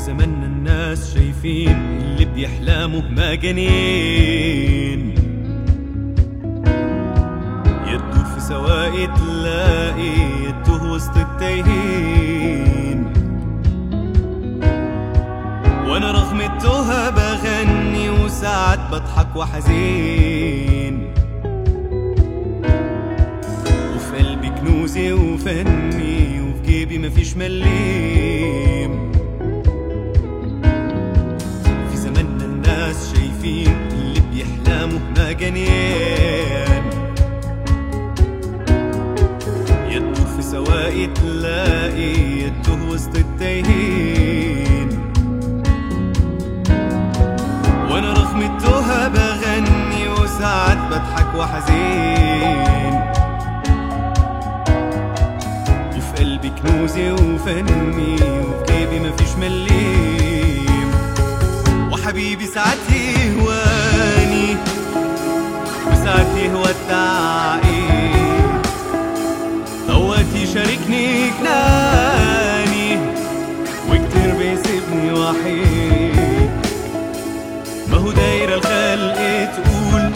زماننا الناس شايفين اللي بيحلموا مجانين يدور في سواقي تلاقي يتوه وسط التايهين وانا رغم التوهة بغني وساعات بضحك وحزين وفي قلبي كنوزي وفني وفي جيبي مفيش مليم في زماننا الناس شايفين اللي بيحلموا مجانين يدور في سواقي تلاقي يتوه وسط التايهين وانا رغم التوهة بغني وساعات بضحك وحزين وفي قلبي كنوزي وفني وفي جيبي مفيش مليم وحبيبي ساعات يهواني وساعات يهوى التعقيد اوقات يشاركني جناني وكتير بيسيبني وحيد ما هو دايرة الخلق تقول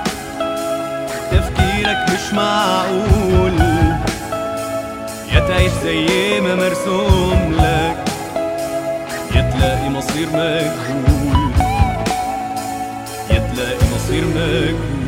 تفكيرك مش معقول يا تعيش زي ما مرسوم لك يا تلاقي مصير مجهول يا تلاقي مصير مجهول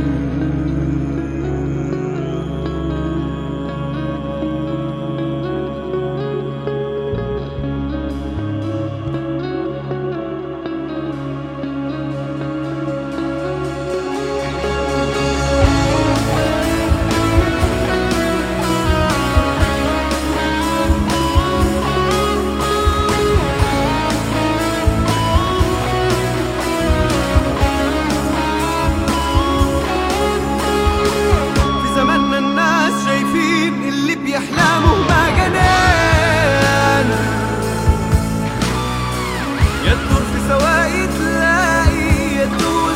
في زماننا الناس شايفين اللي بيحلموا مجانين يدور في سواقي تلاقي يدوس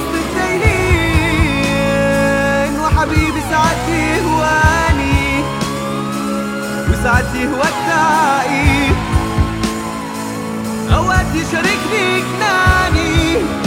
بالتايهين وحبيبي ساعات يهواني وساعات يهوى التعقيد اوقات يشاركني جناني